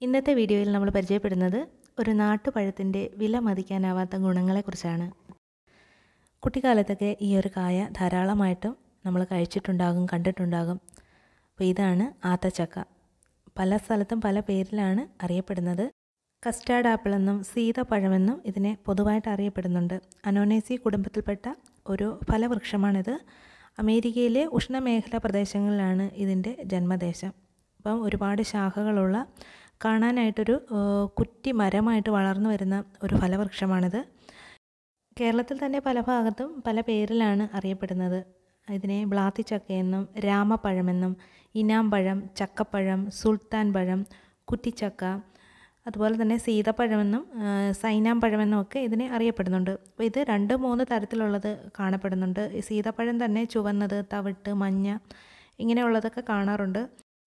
ഇന്നത്തെ വീഡിയോയിൽ നമ്മൾ പരിചയപ്പെടുന്നത് ഒരു നാട്ടുപഴത്തിൻ്റെ വില മതിക്കാനാവാത്ത ഗുണങ്ങളെക്കുറിച്ചാണ് കുട്ടിക്കാലത്തൊക്കെ ഈ ഒരു കായ ധാരാളമായിട്ടും നമ്മൾ കഴിച്ചിട്ടുണ്ടാകും കണ്ടിട്ടുണ്ടാകും അപ്പോൾ ഇതാണ് ആത്തച്ചക്ക പല സ്ഥലത്തും പല പേരിലാണ് അറിയപ്പെടുന്നത് കസ്റ്റാർഡ് ആപ്പിൾ എന്നും സീതപ്പഴമെന്നും ഇതിനെ പൊതുവായിട്ട് അറിയപ്പെടുന്നുണ്ട് അനോനേസി കുടുംബത്തിൽപ്പെട്ട ഒരു ഫലവൃക്ഷമാണിത് അമേരിക്കയിലെ ഉഷ്ണമേഖലാ പ്രദേശങ്ങളിലാണ് ഇതിൻ്റെ ജന്മദേശം അപ്പം ഒരുപാട് ശാഖകളുള്ള കാണാനായിട്ടൊരു കുറ്റി മരമായിട്ട് വളർന്നു വരുന്ന ഒരു ഫലവൃക്ഷമാണിത് കേരളത്തിൽ തന്നെ പല ഭാഗത്തും പല പേരിലാണ് അറിയപ്പെടുന്നത് ഇതിനെ ബ്ലാത്തിച്ചക്കയെന്നും രാമപ്പഴമെന്നും ഇനാമ്പഴം ചക്കപ്പഴം സുൽത്താൻ പഴം കുറ്റിച്ചക്ക അതുപോലെ തന്നെ സീതപ്പഴമെന്നും സൈനാമ്പഴമെന്നും ഒക്കെ ഇതിനെ അറിയപ്പെടുന്നുണ്ട് അപ്പോൾ ഇത് രണ്ട് മൂന്ന് തരത്തിലുള്ളത് കാണപ്പെടുന്നുണ്ട് സീതപ്പഴം തന്നെ ചുവന്നത് തവിട്ട് മഞ്ഞ ഇങ്ങനെയുള്ളതൊക്കെ കാണാറുണ്ട്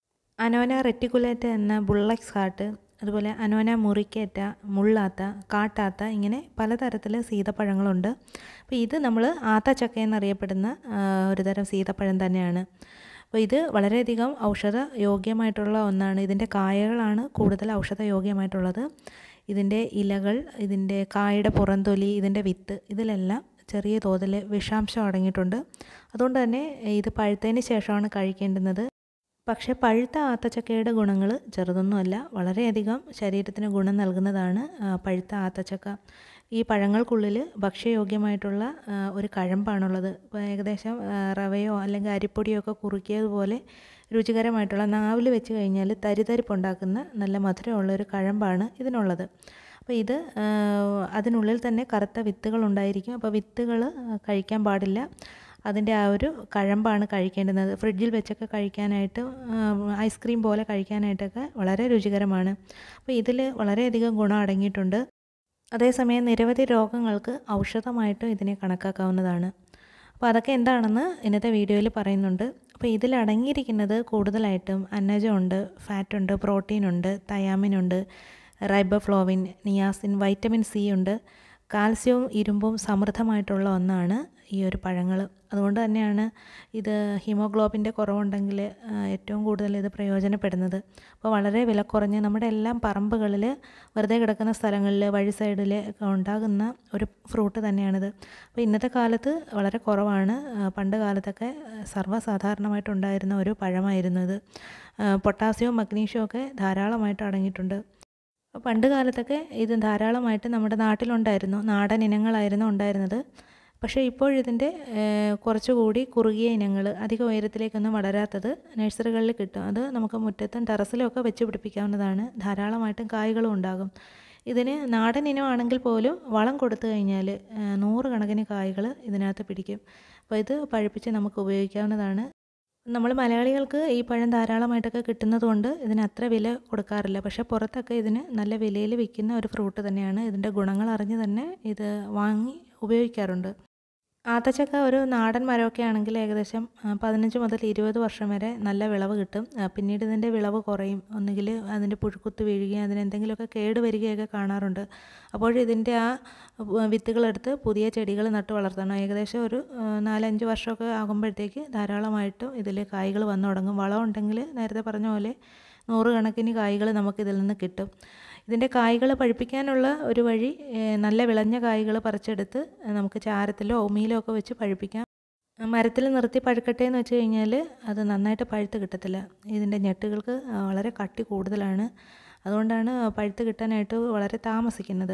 അനോന റെറ്റിക്കുലേറ്റ എന്ന ബുള്ളക്സ് കാട്ട് അതുപോലെ അനോന മുറിക്കേറ്റ മുള്ളാത്ത കാട്ടാത്ത ഇങ്ങനെ പലതരത്തിൽ സീതപ്പഴങ്ങളുണ്ട് അപ്പോൾ ഇത് നമ്മൾ ആത്തച്ചക്ക എന്നറിയപ്പെടുന്ന ഒരു തരം സീതപ്പഴം തന്നെയാണ് അപ്പോൾ ഇത് വളരെയധികം ഔഷധ യോഗ്യമായിട്ടുള്ള ഒന്നാണ് ഇതിൻ്റെ കായകളാണ് കൂടുതൽ ഔഷധ യോഗ്യമായിട്ടുള്ളത് ഇതിൻ്റെ ഇലകൾ ഇതിൻ്റെ കായയുടെ പുറംതൊലി ഇതിൻ്റെ വിത്ത് ഇതിലെല്ലാം ചെറിയ തോതിൽ വിഷാംശം അടങ്ങിയിട്ടുണ്ട് അതുകൊണ്ട് തന്നെ ഇത് പഴുത്തതിന് ശേഷമാണ് കഴിക്കേണ്ടുന്നത് പക്ഷേ പഴുത്ത ആത്തച്ചക്കയുടെ ഗുണങ്ങൾ ചെറുതൊന്നുമല്ല വളരെയധികം ശരീരത്തിന് ഗുണം നൽകുന്നതാണ് പഴുത്ത ആത്തച്ചക്ക ഈ പഴങ്ങൾക്കുള്ളിൽ ഭക്ഷ്യയോഗ്യമായിട്ടുള്ള ഒരു കഴമ്പാണുള്ളത് ഇപ്പോൾ ഏകദേശം റവയോ അല്ലെങ്കിൽ അരിപ്പൊടിയോ ഒക്കെ കുറുക്കിയതുപോലെ രുചികരമായിട്ടുള്ള നാവിൽ വെച്ച് കഴിഞ്ഞാൽ തരിതരിപ്പുണ്ടാക്കുന്ന നല്ല മധുരമുള്ള ഒരു കഴമ്പാണ് ഇതിനുള്ളത് അപ്പോൾ ഇത് അതിനുള്ളിൽ തന്നെ കറുത്ത വിത്തുകൾ ഉണ്ടായിരിക്കും അപ്പോൾ വിത്തുകൾ കഴിക്കാൻ പാടില്ല അതിൻ്റെ ആ ഒരു കഴമ്പാണ് കഴിക്കേണ്ടുന്നത് ഫ്രിഡ്ജിൽ വെച്ചൊക്കെ കഴിക്കാനായിട്ട് ഐസ്ക്രീം പോലെ കഴിക്കാനായിട്ടൊക്കെ വളരെ രുചികരമാണ് അപ്പോൾ ഇതിൽ വളരെയധികം ഗുണം അടങ്ങിയിട്ടുണ്ട് അതേസമയം നിരവധി രോഗങ്ങൾക്ക് ഔഷധമായിട്ടും ഇതിനെ കണക്കാക്കാവുന്നതാണ് അപ്പോൾ അതൊക്കെ എന്താണെന്ന് ഇന്നത്തെ വീഡിയോയിൽ പറയുന്നുണ്ട് അപ്പോൾ ഇതിൽ അടങ്ങിയിരിക്കുന്നത് കൂടുതലായിട്ടും അന്നജമുണ്ട് ഫാറ്റുണ്ട് പ്രോട്ടീനുണ്ട് തയാമിനുണ്ട് റൈബോഫ്ലോവിൻ നിയാസിൻ വൈറ്റമിൻ സി ഉണ്ട് കാൽസ്യവും ഇരുമ്പും സമൃദ്ധമായിട്ടുള്ള ഒന്നാണ് ഈ ഒരു പഴങ്ങൾ അതുകൊണ്ട് തന്നെയാണ് ഇത് ഹീമോഗ്ലോബിൻ്റെ കുറവുണ്ടെങ്കിൽ ഏറ്റവും കൂടുതൽ ഇത് പ്രയോജനപ്പെടുന്നത് അപ്പോൾ വളരെ വില കുറഞ്ഞ് നമ്മുടെ എല്ലാം പറമ്പുകളിൽ വെറുതെ കിടക്കുന്ന സ്ഥലങ്ങളിൽ വഴി സൈഡിൽ ഉണ്ടാകുന്ന ഒരു ഫ്രൂട്ട് തന്നെയാണിത് അപ്പോൾ ഇന്നത്തെ കാലത്ത് വളരെ കുറവാണ് പണ്ട് കാലത്തൊക്കെ സർവ്വസാധാരണമായിട്ടുണ്ടായിരുന്ന ഒരു പഴമായിരുന്നു ഇത് പൊട്ടാസ്യവും മഗ്നീഷ്യവും ഒക്കെ ധാരാളമായിട്ട് അടങ്ങിയിട്ടുണ്ട് പണ്ട് കാലത്തൊക്കെ ഇത് ധാരാളമായിട്ട് നമ്മുടെ നാട്ടിലുണ്ടായിരുന്നു നാടൻ ഇനങ്ങളായിരുന്നു ഉണ്ടായിരുന്നത് പക്ഷേ ഇപ്പോഴിതിൻ്റെ കുറച്ചുകൂടി കുറുകിയ ഇനങ്ങൾ അധികം ഉയരത്തിലേക്കൊന്നും വളരാത്തത് നഴ്സറികളിൽ കിട്ടും അത് നമുക്ക് മുറ്റത്തും ടെറസിലും ഒക്കെ വെച്ച് പിടിപ്പിക്കാവുന്നതാണ് ധാരാളമായിട്ടും കായ്കളും ഉണ്ടാകും ഇതിന് നാടൻ ഇനമാണെങ്കിൽ പോലും വളം കൊടുത്തു കഴിഞ്ഞാൽ നൂറുകണക്കിന് കായ്കൾ ഇതിനകത്ത് പിടിക്കും അപ്പോൾ ഇത് പഴുപ്പിച്ച് നമുക്ക് ഉപയോഗിക്കാവുന്നതാണ് നമ്മൾ മലയാളികൾക്ക് ഈ പഴം ധാരാളമായിട്ടൊക്കെ കിട്ടുന്നതുകൊണ്ട് ഇതിന് അത്ര വില കൊടുക്കാറില്ല പക്ഷേ പുറത്തൊക്കെ ഇതിന് നല്ല വിലയിൽ വിൽക്കുന്ന ഒരു ഫ്രൂട്ട് തന്നെയാണ് ഇതിൻ്റെ ഗുണങ്ങൾ അറിഞ്ഞ് തന്നെ ഇത് വാങ്ങി ഉപയോഗിക്കാറുണ്ട് ആത്തച്ചക്ക ഒരു നാടൻ മരമൊക്കെ ആണെങ്കിൽ ഏകദേശം പതിനഞ്ച് മുതൽ ഇരുപത് വർഷം വരെ നല്ല വിളവ് കിട്ടും പിന്നീട് ഇതിൻ്റെ വിളവ് കുറയും ഒന്നുകിൽ അതിൻ്റെ പുഴുക്കുത്ത് വീഴുകയും അതിന് എന്തെങ്കിലുമൊക്കെ കേട് വരികയൊക്കെ കാണാറുണ്ട് അപ്പോൾ ഇതിൻ്റെ ആ വിത്തുകളെടുത്ത് പുതിയ ചെടികൾ നട്ട് വളർത്തണം ഏകദേശം ഒരു നാലഞ്ച് വർഷമൊക്കെ ആകുമ്പോഴത്തേക്ക് ധാരാളമായിട്ടും ഇതിൽ കായ്കൾ വന്നു തുടങ്ങും വളം ഉണ്ടെങ്കിൽ നേരത്തെ പറഞ്ഞ പോലെ നൂറുകണക്കിന് കായ്കൾ നമുക്കിതിൽ നിന്ന് കിട്ടും ഇതിൻ്റെ കായ്കൾ പഴുപ്പിക്കാനുള്ള ഒരു വഴി നല്ല വിളഞ്ഞ കായ്കൾ പറിച്ചെടുത്ത് നമുക്ക് ചാരത്തിലോ ഓമിയിലോ ഒക്കെ വെച്ച് പഴുപ്പിക്കാം മരത്തിൽ നിർത്തി പഴുക്കട്ടെ എന്ന് വെച്ച് കഴിഞ്ഞാൽ അത് നന്നായിട്ട് പഴുത്ത് കിട്ടത്തില്ല ഇതിൻ്റെ ഞെട്ടുകൾക്ക് വളരെ കട്ടി കൂടുതലാണ് അതുകൊണ്ടാണ് പഴുത്ത് കിട്ടാനായിട്ട് വളരെ താമസിക്കുന്നത്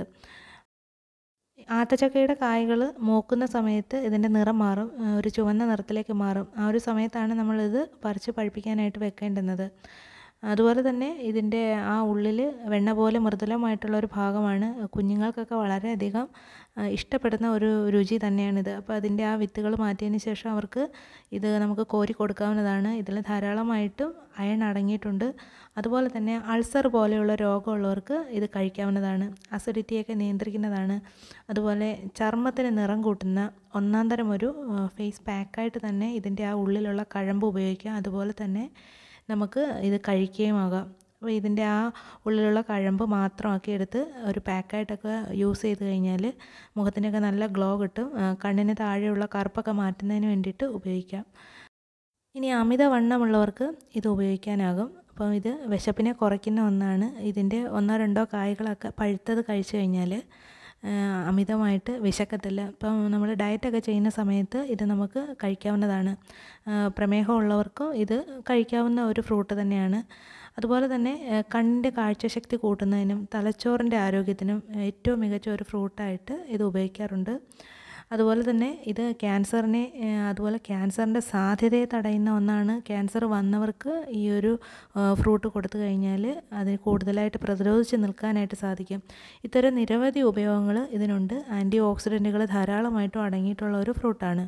ആത്തച്ചക്കയുടെ കായ്കൾ മൂക്കുന്ന സമയത്ത് ഇതിൻ്റെ നിറം മാറും ഒരു ചുവന്ന നിറത്തിലേക്ക് മാറും ആ ഒരു സമയത്താണ് നമ്മളിത് പറിച്ച് പഴുപ്പിക്കാനായിട്ട് വെക്കേണ്ടുന്നത് അതുപോലെ തന്നെ ഇതിൻ്റെ ആ ഉള്ളിൽ വെണ്ണ പോലെ മൃദുലമായിട്ടുള്ള ഒരു ഭാഗമാണ് കുഞ്ഞുങ്ങൾക്കൊക്കെ വളരെയധികം ഇഷ്ടപ്പെടുന്ന ഒരു രുചി തന്നെയാണിത് അപ്പോൾ അതിൻ്റെ ആ വിത്തുകൾ മാറ്റിയതിന് ശേഷം അവർക്ക് ഇത് നമുക്ക് കോരി കൊടുക്കാവുന്നതാണ് ഇതിൽ ധാരാളമായിട്ടും അയൺ അടങ്ങിയിട്ടുണ്ട് അതുപോലെ തന്നെ അൾസർ പോലെയുള്ള രോഗമുള്ളവർക്ക് ഇത് കഴിക്കാവുന്നതാണ് അസിഡിറ്റിയൊക്കെ നിയന്ത്രിക്കുന്നതാണ് അതുപോലെ ചർമ്മത്തിന് നിറം കൂട്ടുന്ന ഒന്നാം തരം ഒരു ഫേസ് പാക്കായിട്ട് തന്നെ ഇതിൻ്റെ ആ ഉള്ളിലുള്ള കഴമ്പ് ഉപയോഗിക്കാം അതുപോലെ തന്നെ നമുക്ക് ഇത് കഴിക്കുകയുമാകാം അപ്പോൾ ഇതിൻ്റെ ആ ഉള്ളിലുള്ള കഴമ്പ് മാത്രമാക്കി എടുത്ത് ഒരു പാക്കായിട്ടൊക്കെ യൂസ് ചെയ്ത് കഴിഞ്ഞാൽ മുഖത്തിനൊക്കെ നല്ല ഗ്ലോ കിട്ടും കണ്ണിന് താഴെയുള്ള കറുപ്പൊക്കെ മാറ്റുന്നതിന് വേണ്ടിയിട്ട് ഉപയോഗിക്കാം ഇനി അമിതവണ്ണമുള്ളവർക്ക് ഇത് ഉപയോഗിക്കാനാകും അപ്പം ഇത് വിശപ്പിനെ കുറയ്ക്കുന്ന ഒന്നാണ് ഇതിൻ്റെ ഒന്നോ രണ്ടോ കായ്കളൊക്കെ പഴുത്തത് കഴിച്ചു കഴിഞ്ഞാൽ അമിതമായിട്ട് വിശക്കത്തില്ല ഇപ്പം നമ്മൾ ഡയറ്റൊക്കെ ചെയ്യുന്ന സമയത്ത് ഇത് നമുക്ക് കഴിക്കാവുന്നതാണ് പ്രമേഹമുള്ളവർക്കും ഇത് കഴിക്കാവുന്ന ഒരു ഫ്രൂട്ട് തന്നെയാണ് അതുപോലെ തന്നെ കണ്ണിൻ്റെ കാഴ്ചശക്തി കൂട്ടുന്നതിനും തലച്ചോറിൻ്റെ ആരോഗ്യത്തിനും ഏറ്റവും മികച്ച ഒരു ഫ്രൂട്ടായിട്ട് ഇത് ഉപയോഗിക്കാറുണ്ട് അതുപോലെ തന്നെ ഇത് ക്യാൻസറിനെ അതുപോലെ ക്യാൻസറിൻ്റെ സാധ്യതയെ തടയുന്ന ഒന്നാണ് ക്യാൻസർ വന്നവർക്ക് ഈ ഒരു ഫ്രൂട്ട് കൊടുത്തു കഴിഞ്ഞാൽ അതിന് കൂടുതലായിട്ട് പ്രതിരോധിച്ച് നിൽക്കാനായിട്ട് സാധിക്കും ഇത്തരം നിരവധി ഉപയോഗങ്ങൾ ഇതിനുണ്ട് ആൻറ്റി ഓക്സിഡൻറ്റുകൾ ധാരാളമായിട്ടും അടങ്ങിയിട്ടുള്ള ഒരു ഫ്രൂട്ടാണ്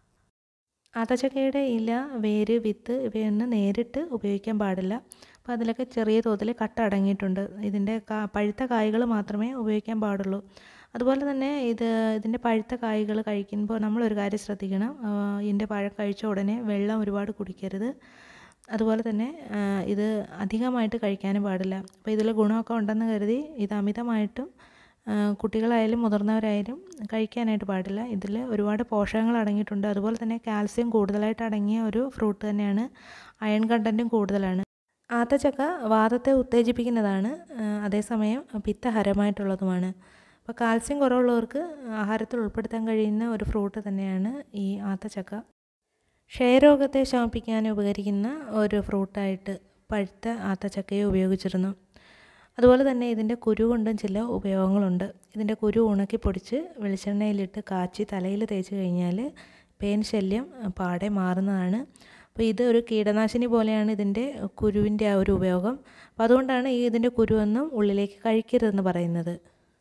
ആത്തച്ചക്കയുടെ ഇല വേര് വിത്ത് ഇവയൊന്നും നേരിട്ട് ഉപയോഗിക്കാൻ പാടില്ല അപ്പോൾ അതിലൊക്കെ ചെറിയ തോതിൽ കട്ട അടങ്ങിയിട്ടുണ്ട് ഇതിൻ്റെ പഴുത്ത കായ്കൾ മാത്രമേ ഉപയോഗിക്കാൻ പാടുള്ളൂ അതുപോലെ തന്നെ ഇത് ഇതിൻ്റെ പഴുത്ത കായ്കൾ കഴിക്കുമ്പോൾ നമ്മളൊരു കാര്യം ശ്രദ്ധിക്കണം ഇതിൻ്റെ പഴം കഴിച്ച ഉടനെ വെള്ളം ഒരുപാട് കുടിക്കരുത് അതുപോലെ തന്നെ ഇത് അധികമായിട്ട് കഴിക്കാനും പാടില്ല അപ്പോൾ ഇതിൽ ഗുണമൊക്കെ ഉണ്ടെന്ന് കരുതി ഇത് അമിതമായിട്ടും കുട്ടികളായാലും മുതിർന്നവരായാലും കഴിക്കാനായിട്ട് പാടില്ല ഇതിൽ ഒരുപാട് പോഷകങ്ങൾ അടങ്ങിയിട്ടുണ്ട് അതുപോലെ തന്നെ കാൽസ്യം കൂടുതലായിട്ട് അടങ്ങിയ ഒരു ഫ്രൂട്ട് തന്നെയാണ് അയൺ കണ്ടൻറ്റും കൂടുതലാണ് ആത്തച്ചക്ക വാദത്തെ ഉത്തേജിപ്പിക്കുന്നതാണ് അതേസമയം പിത്തഹരമായിട്ടുള്ളതുമാണ് അപ്പോൾ കാൽസ്യം കുറവുള്ളവർക്ക് ആഹാരത്തിൽ ഉൾപ്പെടുത്താൻ കഴിയുന്ന ഒരു ഫ്രൂട്ട് തന്നെയാണ് ഈ ആത്തച്ചക്ക ക്ഷയരോഗത്തെ ശമിപ്പിക്കാൻ ഉപകരിക്കുന്ന ഒരു ഫ്രൂട്ടായിട്ട് പഴുത്ത ആത്തച്ചക്കയെ ഉപയോഗിച്ചിരുന്നു അതുപോലെ തന്നെ ഇതിൻ്റെ കുരു കൊണ്ടും ചില ഉപയോഗങ്ങളുണ്ട് ഇതിൻ്റെ കുരു ഉണക്കി പൊടിച്ച് വെളിച്ചെണ്ണയിലിട്ട് കാച്ചി തലയിൽ തേച്ച് കഴിഞ്ഞാൽ പേൻ ശല്യം പാടെ മാറുന്നതാണ് അപ്പോൾ ഇത് ഒരു കീടനാശിനി പോലെയാണ് ഇതിൻ്റെ കുരുവിൻ്റെ ആ ഒരു ഉപയോഗം അപ്പോൾ അതുകൊണ്ടാണ് ഈ ഇതിൻ്റെ കുരുവൊന്നും ഉള്ളിലേക്ക് കഴിക്കരുതെന്ന് പറയുന്നത്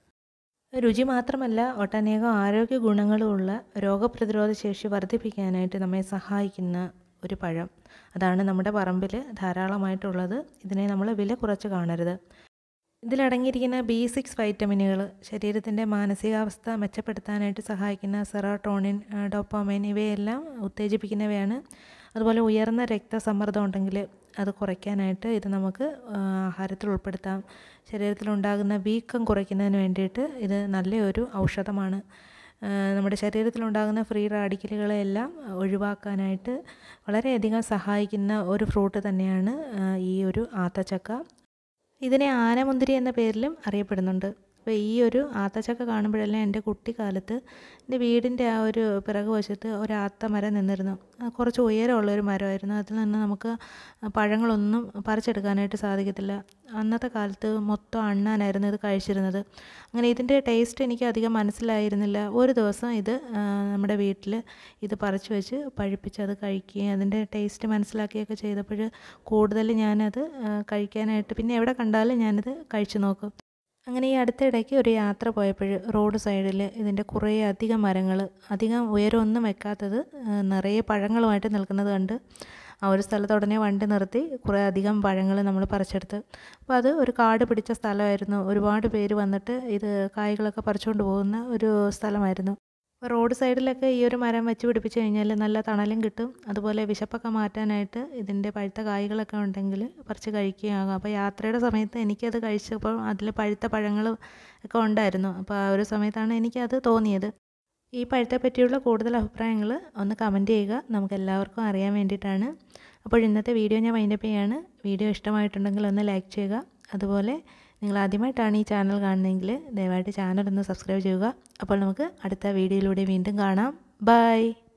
രുചി മാത്രമല്ല ഒട്ടനേകം ആരോഗ്യ ഗുണങ്ങളുമുള്ള രോഗപ്രതിരോധ ശേഷി വർദ്ധിപ്പിക്കാനായിട്ട് നമ്മെ സഹായിക്കുന്ന ഒരു പഴം അതാണ് നമ്മുടെ പറമ്പിൽ ധാരാളമായിട്ടുള്ളത് ഇതിനെ നമ്മൾ വില കുറച്ച് കാണരുത് ഇതിലടങ്ങിയിരിക്കുന്ന ബി സിക്സ് വൈറ്റമിനുകൾ ശരീരത്തിൻ്റെ മാനസികാവസ്ഥ മെച്ചപ്പെടുത്താനായിട്ട് സഹായിക്കുന്ന സെറാട്ടോണിൻ ഡോപ്പോമൈൻ ഇവയെല്ലാം ഉത്തേജിപ്പിക്കുന്നവയാണ് അതുപോലെ ഉയർന്ന രക്തസമ്മർദ്ദം ഉണ്ടെങ്കിൽ അത് കുറയ്ക്കാനായിട്ട് ഇത് നമുക്ക് ആഹാരത്തിൽ ഉൾപ്പെടുത്താം ശരീരത്തിലുണ്ടാകുന്ന വീക്കം കുറയ്ക്കുന്നതിന് വേണ്ടിയിട്ട് ഇത് നല്ലൊരു ഔഷധമാണ് നമ്മുടെ ശരീരത്തിലുണ്ടാകുന്ന ഫ്രീ റാഡിക്കലുകളെല്ലാം ഒഴിവാക്കാനായിട്ട് വളരെയധികം സഹായിക്കുന്ന ഒരു ഫ്രൂട്ട് തന്നെയാണ് ഈ ഒരു ആത്തച്ചക്ക ഇതിനെ ആനമുന്തിരി എന്ന പേരിലും അറിയപ്പെടുന്നുണ്ട് അപ്പോൾ ഈ ഒരു ആത്തച്ചക്ക കാണുമ്പോഴെല്ലാം എൻ്റെ കുട്ടിക്കാലത്ത് എൻ്റെ വീടിൻ്റെ ആ ഒരു പിറകു വശത്ത് ഒരു ആത്ത മരം നിന്നിരുന്നു കുറച്ച് ഉയരമുള്ള ഒരു മരമായിരുന്നു അതിൽ നിന്ന് നമുക്ക് പഴങ്ങളൊന്നും പറിച്ചെടുക്കാനായിട്ട് സാധിക്കത്തില്ല അന്നത്തെ കാലത്ത് മൊത്തം അണ്ണാനായിരുന്നു ഇത് കഴിച്ചിരുന്നത് അങ്ങനെ ഇതിൻ്റെ ടേസ്റ്റ് എനിക്ക് അധികം മനസ്സിലായിരുന്നില്ല ഒരു ദിവസം ഇത് നമ്മുടെ വീട്ടിൽ ഇത് പറിച്ചു വെച്ച് പഴുപ്പിച്ച് അത് കഴിക്കുകയും അതിൻ്റെ ടേസ്റ്റ് മനസ്സിലാക്കുകയൊക്കെ ചെയ്തപ്പോൾ കൂടുതൽ ഞാനത് കഴിക്കാനായിട്ട് പിന്നെ എവിടെ കണ്ടാലും ഞാനിത് കഴിച്ചു നോക്കും അങ്ങനെ ഈ അടുത്തിടയ്ക്ക് ഒരു യാത്ര പോയപ്പോൾ റോഡ് സൈഡിൽ ഇതിൻ്റെ കുറേ അധികം മരങ്ങൾ അധികം ഉയരമൊന്നും വെക്കാത്തത് നിറയെ പഴങ്ങളുമായിട്ട് നിൽക്കുന്നത് കണ്ട് ആ ഒരു സ്ഥലത്ത് ഉടനെ വണ്ടി നിർത്തി കുറേ അധികം പഴങ്ങൾ നമ്മൾ പറിച്ചെടുത്ത് അപ്പോൾ അത് ഒരു കാട് പിടിച്ച സ്ഥലമായിരുന്നു ഒരുപാട് പേര് വന്നിട്ട് ഇത് കായ്കളൊക്കെ പറിച്ചുകൊണ്ട് പോകുന്ന ഒരു സ്ഥലമായിരുന്നു അപ്പോൾ റോഡ് സൈഡിലൊക്കെ ഈ ഒരു മരം വെച്ച് പിടിപ്പിച്ച് കഴിഞ്ഞാൽ നല്ല തണലും കിട്ടും അതുപോലെ വിശപ്പൊക്കെ മാറ്റാനായിട്ട് ഇതിൻ്റെ പഴുത്ത കായ്കളൊക്കെ ഉണ്ടെങ്കിൽ പറിച്ച് കഴിക്കുകയാകും അപ്പോൾ യാത്രയുടെ സമയത്ത് എനിക്കത് കഴിച്ചപ്പോൾ അതിൽ പഴുത്ത പഴങ്ങളും ഒക്കെ ഉണ്ടായിരുന്നു അപ്പോൾ ആ ഒരു സമയത്താണ് എനിക്കത് തോന്നിയത് ഈ പഴത്തെ പറ്റിയുള്ള കൂടുതൽ അഭിപ്രായങ്ങൾ ഒന്ന് കമൻറ്റ് ചെയ്യുക നമുക്ക് എല്ലാവർക്കും അറിയാൻ വേണ്ടിയിട്ടാണ് അപ്പോൾ ഇന്നത്തെ വീഡിയോ ഞാൻ വൈൻഡപ്പ് ചെയ്യാണ് വീഡിയോ ഇഷ്ടമായിട്ടുണ്ടെങ്കിൽ ഒന്ന് ലൈക്ക് ചെയ്യുക അതുപോലെ നിങ്ങൾ ആദ്യമായിട്ടാണ് ഈ ചാനൽ കാണുന്നതെങ്കിൽ ദയവായിട്ട് ചാനൽ ഒന്ന് സബ്സ്ക്രൈബ് ചെയ്യുക അപ്പോൾ നമുക്ക് അടുത്ത വീഡിയോയിലൂടെ വീണ്ടും കാണാം ബൈ